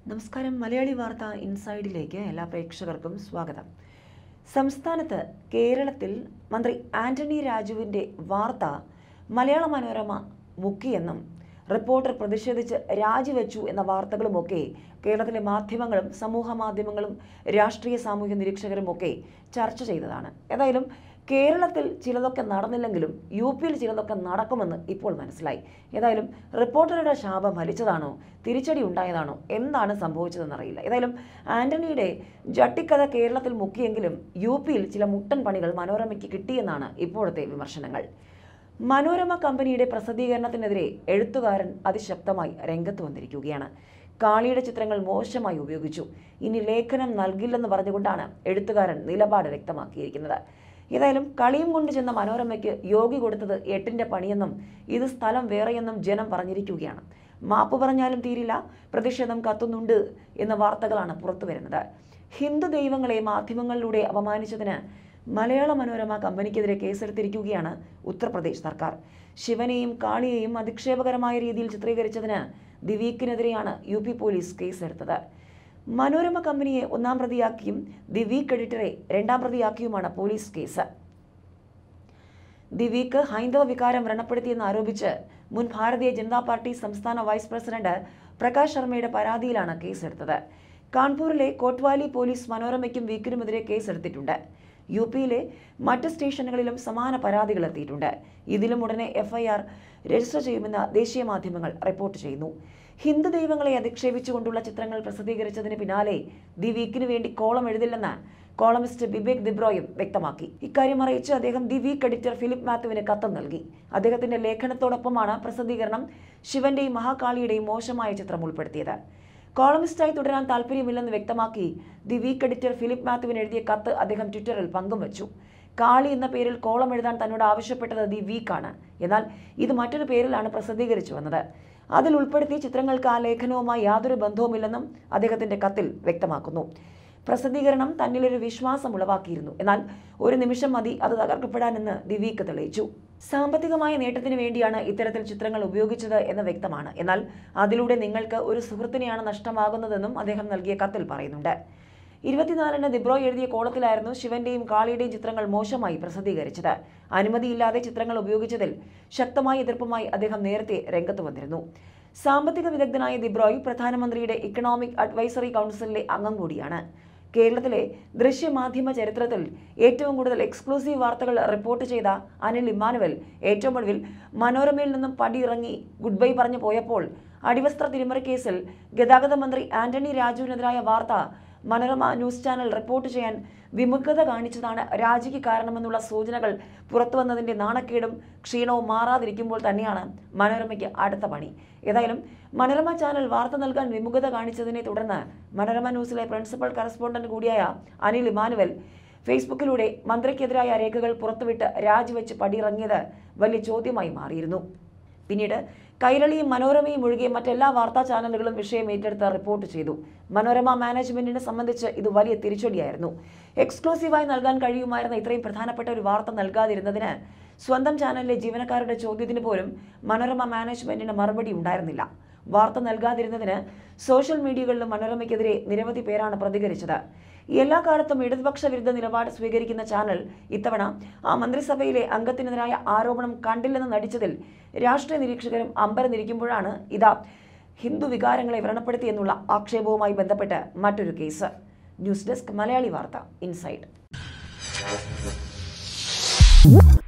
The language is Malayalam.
നമസ്കാരം മലയാളി വാർത്ത ഇൻസൈഡിലേക്ക് എല്ലാ പ്രേക്ഷകർക്കും സ്വാഗതം സംസ്ഥാനത്ത് കേരളത്തിൽ മന്ത്രി ആന്റണി രാജുവിൻ്റെ വാർത്ത മലയാള മനോരമ മുക്കിയെന്നും റിപ്പോർട്ടർ പ്രതിഷേധിച്ച് രാജിവെച്ചു എന്ന വാർത്തകളുമൊക്കെ കേരളത്തിലെ മാധ്യമങ്ങളും സമൂഹ മാധ്യമങ്ങളും രാഷ്ട്രീയ സാമൂഹ്യ നിരീക്ഷകരുമൊക്കെ ചർച്ച ചെയ്തതാണ് ഏതായാലും കേരളത്തിൽ ചിലതൊക്കെ നടന്നില്ലെങ്കിലും യു പിയിൽ ചിലതൊക്കെ നടക്കുമെന്ന് ഇപ്പോൾ മനസ്സിലായി ഏതായാലും റിപ്പോർട്ടറുടെ ശാപം ഫലിച്ചതാണോ തിരിച്ചടി ഉണ്ടായതാണോ എന്താണ് സംഭവിച്ചതെന്നറിയില്ല ഏതായാലും ആന്റണിയുടെ ജട്ടിക്കഥ കേരളത്തിൽ മുക്കിയെങ്കിലും യു പിയിൽ ചില മുട്ടൻ പണികൾ മനോരമയ്ക്ക് കിട്ടിയെന്നാണ് ഇപ്പോഴത്തെ വിമർശനങ്ങൾ മനോരമ കമ്പനിയുടെ പ്രസിദ്ധീകരണത്തിനെതിരെ എഴുത്തുകാരൻ അതിശക്തമായി രംഗത്ത് വന്നിരിക്കുകയാണ് കാളിയുടെ ചിത്രങ്ങൾ മോശമായി ഉപയോഗിച്ചു ഇനി ലേഖനം നൽകില്ലെന്ന് പറഞ്ഞുകൊണ്ടാണ് എഴുത്തുകാരൻ നിലപാട് വ്യക്തമാക്കിയിരിക്കുന്നത് ഏതായാലും കളിയും കൊണ്ട് ചെന്ന മനോരമയ്ക്ക് യോഗി കൊടുത്തത് എട്ടിന്റെ പണിയെന്നും ഇത് സ്ഥലം വേറെയെന്നും ജനം പറഞ്ഞിരിക്കുകയാണ് മാപ്പ് പറഞ്ഞാലും തീരില്ല പ്രതിഷേധം കത്തുന്നുണ്ട് എന്ന വാർത്തകളാണ് പുറത്തു വരുന്നത് ഹിന്ദു ദൈവങ്ങളെ മാധ്യമങ്ങളിലൂടെ അപമാനിച്ചതിന് മലയാള മനോരമ കമ്പനിക്കെതിരെ കേസെടുത്തിരിക്കുകയാണ് ഉത്തർപ്രദേശ് സർക്കാർ ശിവനെയും കാളിയെയും അധിക്ഷേപകരമായ രീതിയിൽ ചിത്രീകരിച്ചതിന് ദിവീക്കിനെതിരെയാണ് യു പി പോലീസ് കേസെടുത്തത് മനോരമ കമ്പനിയെ ഒന്നാം പ്രതിയാക്കിയും ദി വീക്ക് എഡിറ്ററെ രണ്ടാം പ്രതിയാക്കിയുമാണ് പോലീസ് കേസ് ദി വീക്ക് ഹൈന്ദവ വികാരം വ്രണപ്പെടുത്തിയെന്ന് ആരോപിച്ച് മുൻ ഭാരതീയ ജനതാ പാർട്ടി സംസ്ഥാന വൈസ് പ്രസിഡന്റ് പ്രകാശ് ശർമ്മയുടെ പരാതിയിലാണ് കേസെടുത്തത് കാൺപൂരിലെ കോട്ട്വാലി പോലീസ് മനോരമയ്ക്കും വീക്കിനുമെതിരെ കേസെടുത്തിട്ടുണ്ട് യു പിയിലെ മറ്റ് സ്റ്റേഷനുകളിലും സമാന പരാതികൾ എത്തിയിട്ടുണ്ട് ഇതിലും ഉടനെ എഫ്ഐആർ രജിസ്റ്റർ ചെയ്യുമെന്ന് ദേശീയ മാധ്യമങ്ങൾ റിപ്പോർട്ട് ചെയ്യുന്നു ഹിന്ദു ദൈവങ്ങളെ അധിക്ഷേപിച്ചുകൊണ്ടുള്ള ചിത്രങ്ങൾ പ്രസിദ്ധീകരിച്ചതിന് പിന്നാലെ ദി വീക്കിന് വേണ്ടി കോളം എഴുതില്ലെന്ന് കോളമിസ്റ്റ് ബിബേക് ദിബ്രോയും വ്യക്തമാക്കി ഇക്കാര്യം അറിയിച്ച് അദ്ദേഹം ദി വീക്ക് എഡിറ്റർ ഫിലിപ്പ് മാത്യുവിന് കത്ത് നൽകി അദ്ദേഹത്തിന്റെ ലേഖനത്തോടൊപ്പമാണ് പ്രസിദ്ധീകരണം ശിവന്റെയും മഹാകാളിയുടെയും മോശമായ ചിത്രം ഉൾപ്പെടുത്തിയത് കോളമിസ്റ്റായി തുടരാൻ താല്പര്യമില്ലെന്ന് വ്യക്തമാക്കി ദി വീക്ക് എഡിറ്റർ ഫിലിപ്പ് മാത്യുവിന് എഴുതിയ കത്ത് അദ്ദേഹം ട്വിറ്ററിൽ പങ്കുവച്ചു കാളി എന്ന പേരിൽ കോളം എഴുതാൻ തന്നോട് ആവശ്യപ്പെട്ടത് ദി വീക്കാണ് എന്നാൽ ഇത് മറ്റൊരു പേരിലാണ് പ്രസിദ്ധീകരിച്ചു വന്നത് അതിൽ ഉൾപ്പെടുത്തിയ ചിത്രങ്ങൾക്ക് ആ ലേഖനവുമായി യാതൊരു ബന്ധവുമില്ലെന്നും അദ്ദേഹത്തിന്റെ കത്തിൽ വ്യക്തമാക്കുന്നു പ്രസിദ്ധീകരണം തന്നിലൊരു വിശ്വാസം ഉളവാക്കിയിരുന്നു എന്നാൽ ഒരു നിമിഷം മതി അത് തകർക്കപ്പെടാനെന്ന് ദി വീക്ക് തെളിയിച്ചു സാമ്പത്തികമായ നേട്ടത്തിന് വേണ്ടിയാണ് ഇത്തരത്തിൽ ചിത്രങ്ങൾ ഉപയോഗിച്ചത് എന്ന് വ്യക്തമാണ് എന്നാൽ അതിലൂടെ നിങ്ങൾക്ക് ഒരു സുഹൃത്തിനെയാണ് നഷ്ടമാകുന്നതെന്നും അദ്ദേഹം നൽകിയ കത്തിൽ പറയുന്നുണ്ട് ഇരുപത്തിനാലിന് ദിബ്രോയ് എഴുതിയ കോളത്തിലായിരുന്നു ശിവന്റെയും കാളിയുടെയും ചിത്രങ്ങൾ മോശമായി പ്രസിദ്ധീകരിച്ചത് അനുമതിയില്ലാതെ ചിത്രങ്ങൾ ഉപയോഗിച്ചതിൽ ശക്തമായ എതിർപ്പുമായി അദ്ദേഹം നേരത്തെ രംഗത്ത് വന്നിരുന്നു സാമ്പത്തിക വിദഗ്ധനായ ദിബ്രോയ് പ്രധാനമന്ത്രിയുടെ ഇക്കണോമിക് അഡ്വൈസറി കൗൺസിലിലെ അംഗം കൂടിയാണ് കേരളത്തിലെ ദൃശ്യമാധ്യമ ചരിത്രത്തിൽ ഏറ്റവും കൂടുതൽ എക്സ്ക്ലൂസീവ് വാർത്തകൾ റിപ്പോർട്ട് ചെയ്ത അനിൽ ഇമ്മാനുവൽ ഏറ്റവും ഒടുവിൽ മനോരമയിൽ നിന്നും പടിയിറങ്ങി ഗുഡ് ബൈ പറഞ്ഞു പോയപ്പോൾ അടിവസ്ത്ര തിരിമറി കേസിൽ ഗതാഗത മന്ത്രി ആന്റണി രാജുവിനെതിരായ വാർത്ത മനോരമ ന്യൂസ് ചാനൽ റിപ്പോർട്ട് ചെയ്യാൻ വിമുഖത കാണിച്ചതാണ് രാജിക്ക് കാരണമെന്നുള്ള സൂചനകൾ പുറത്തുവന്നതിന്റെ നാണക്കേടും ക്ഷീണവും മാറാതിരിക്കുമ്പോൾ തന്നെയാണ് മനോരമയ്ക്ക് അടുത്ത പണി ഏതായാലും മനോരമ ചാനൽ വാർത്ത നൽകാൻ വിമുഖത കാണിച്ചതിനെ തുടർന്ന് മനോരമ ന്യൂസിലെ പ്രിൻസിപ്പൽ കറസ്പോണ്ടന്റ് കൂടിയായ അനിൽ ഇമാനുവൽ ഫേസ്ബുക്കിലൂടെ മന്ത്രിക്കെതിരായ രേഖകൾ പുറത്തുവിട്ട് രാജിവെച്ച് പടിയിറങ്ങിയത് വലിയ ചോദ്യമായി മാറിയിരുന്നു പിന്നീട് കൈരളിയും മനോരമയും ഒഴികെ മറ്റെല്ലാ വാർത്താ ചാനലുകളും വിഷയം ഏറ്റെടുത്ത് റിപ്പോർട്ട് ചെയ്തു മനോരമ മാനേജ്മെന്റിനെ സംബന്ധിച്ച് ഇത് വലിയ തിരിച്ചടിയായിരുന്നു എക്സ്ക്ലൂസീവായി നൽകാൻ കഴിയുമായിരുന്ന ഇത്രയും പ്രധാനപ്പെട്ട ഒരു വാർത്ത നൽകാതിരുന്നതിന് സ്വന്തം ചാനലിലെ ജീവനക്കാരുടെ ചോദ്യത്തിന് പോലും മനോരമ മാനേജ്മെന്റിന് മറുപടി ഉണ്ടായിരുന്നില്ല വാർത്ത നൽകാതിരുന്നതിന് സോഷ്യൽ മീഡിയകളിലും മനോരമയ്ക്കെതിരെ നിരവധി പേരാണ് പ്രതികരിച്ചത് എല്ലാ കാലത്തും ഇടതുപക്ഷ വിരുദ്ധ നിലപാട് സ്വീകരിക്കുന്ന ചാനൽ ഇത്തവണ ആ മന്ത്രിസഭയിലെ അംഗത്തിനെതിരായ ആരോപണം കണ്ടില്ലെന്ന് നടിച്ചതിൽ രാഷ്ട്രീയ നിരീക്ഷകരും അമ്പരന്നിരിക്കുമ്പോഴാണ് ഇതാ ഹിന്ദു വികാരങ്ങളെ വ്രണപ്പെടുത്തിയെന്നുള്ള ആക്ഷേപവുമായി ബന്ധപ്പെട്ട് മറ്റൊരു കേസ് ന്യൂസ് ഡെസ്ക് മലയാളി വാർത്ത ഇൻസൈഡ്